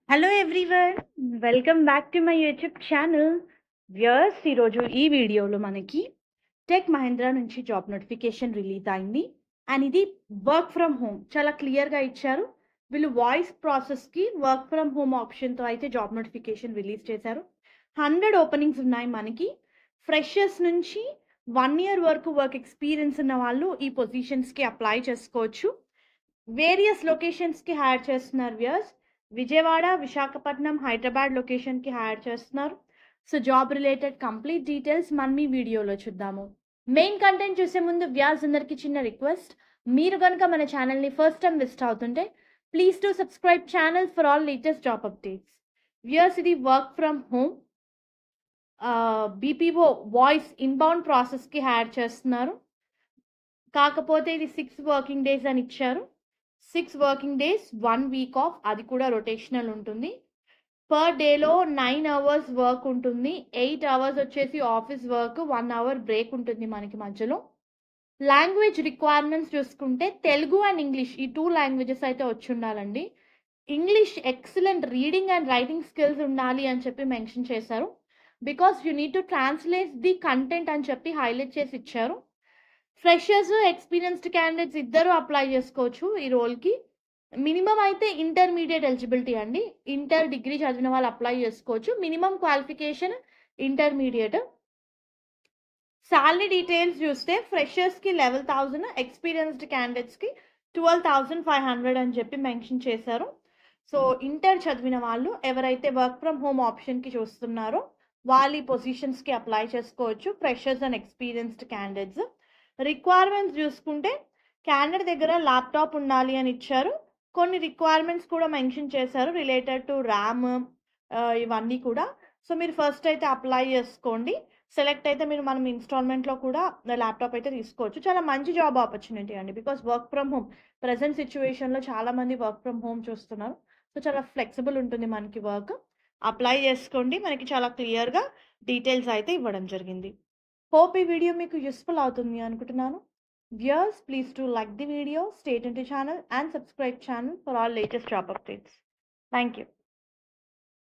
hello everyone welcome back to my YouTube channel viewers ఈరోజు ఈ వీడియోలో మనకి టెక్ మహేంద్ర నుంచి జాబ్ నోటిఫికేషన్ రిలీజ్ అయింది అండ్ ఇది వర్క్ ఫ్రమ్ హోమ్ చాలా క్లియర్గా ఇచ్చారు వీళ్ళు వాయిస్ ప్రాసెస్కి వర్క్ ఫ్రమ్ హోమ్ ఆప్షన్తో అయితే జాబ్ నోటిఫికేషన్ రిలీజ్ చేశారు హండ్రెడ్ ఓపెనింగ్స్ ఉన్నాయి మనకి ఫ్రెషర్స్ నుంచి వన్ ఇయర్ వరకు వర్క్ ఎక్స్పీరియన్స్ ఉన్న వాళ్ళు ఈ పొజిషన్స్కి అప్లై చేసుకోవచ్చు వేరియస్ లొకేషన్స్కి హైర్ చేస్తున్నారు వ్యూయర్స్ విజయవాడ విశాఖపట్నం హైదరాబాద్ లొకేషన్కి హైర్ చేస్తున్నారు so job related complete details మనం ఈ వీడియోలో చూద్దాము మెయిన్ కంటెంట్ చూసే ముందు వ్యాస్ అందరికి చిన్న రిక్వెస్ట్ మీరు కనుక మన ఛానల్ని ఫస్ట్ టైం విజిట్ అవుతుంటే please to subscribe channel for all latest job updates viewers ఇది work from home BPO voice inbound ప్రాసెస్కి హైర్ చేస్తున్నారు కాకపోతే ఇది సిక్స్ వర్కింగ్ డేస్ అని ఇచ్చారు six working days one week off అది కూడా రొటేషనల్ ఉంటుంది పర్ డేలో నైన్ అవర్స్ వర్క్ ఉంటుంది ఎయిట్ అవర్స్ వచ్చేసి office work one hour break ఉంటుంది మనకి మధ్యలో లాంగ్వేజ్ రిక్వైర్మెంట్స్ చూసుకుంటే తెలుగు అండ్ ఇంగ్లీష్ ఈ టూ లాంగ్వేజెస్ అయితే వచ్చి ఉండాలండి English excellent reading and writing skills ఉండాలి అని చెప్పి మెన్షన్ చేశారు because you need to translate the content అని చెప్పి హైలైట్ చేసి ఇచ్చారు ఫ్రెషర్స్ ఎక్స్పీరియన్స్డ్ క్యాండిడేట్స్ ఇద్దరు అప్లై చేసుకోవచ్చు ఈ రోల్కి మినిమం అయితే ఇంటర్మీడియట్ ఎలిజిబిలిటీ అండి ఇంటర్ డిగ్రీ చదివిన వాళ్ళు అప్లై చేసుకోవచ్చు minimum qualification intermediate salary details చూస్తే ఫ్రెషర్స్కి లెవెల్ థౌజండ్ ఎక్స్పీరియన్స్డ్ క్యాండిడేట్స్కి ట్వెల్వ్ థౌజండ్ ఫైవ్ హండ్రెడ్ అని చెప్పి మెన్షన్ చేశారు సో ఇంటర్ చదివిన వాళ్ళు ఎవరైతే వర్క్ ఫ్రమ్ హోమ్ ఆప్షన్కి చూస్తున్నారో వాళ్ళు ఈ పొజిషన్స్కి అప్లై చేసుకోవచ్చు freshers and experienced candidates requirements చూసుకుంటే క్యాండిడేట్ దగ్గర ల్యాప్టాప్ ఉండాలి అని ఇచ్చారు కొన్ని రిక్వైర్మెంట్స్ కూడా మెన్షన్ చేశారు రిలేటెడ్ టు ర్యామ్ ఇవన్నీ కూడా సో మీరు ఫస్ట్ అయితే అప్లై చేసుకోండి సెలెక్ట్ అయితే మీరు మనం ఇన్స్టాల్మెంట్లో కూడా ల్యాప్టాప్ అయితే తీసుకోవచ్చు చాలా మంచి జాబ్ ఆపర్చునిటీ అండి because work from home present సిచ్యువేషన్లో చాలా మంది వర్క్ ఫ్రమ్ హోమ్ చూస్తున్నారు సో చాలా ఫ్లెక్సిబుల్ ఉంటుంది మనకి వర్క్ అప్లై చేసుకోండి మనకి చాలా క్లియర్గా డీటెయిల్స్ అయితే ఇవ్వడం జరిగింది హోప్ ఈ వీడియో మీకు యూస్ఫుల్ అవుతుంది అనుకుంటున్నాను viewers please to like the video స్టేట్ ఇంటి channel and subscribe channel for all latest job updates thank you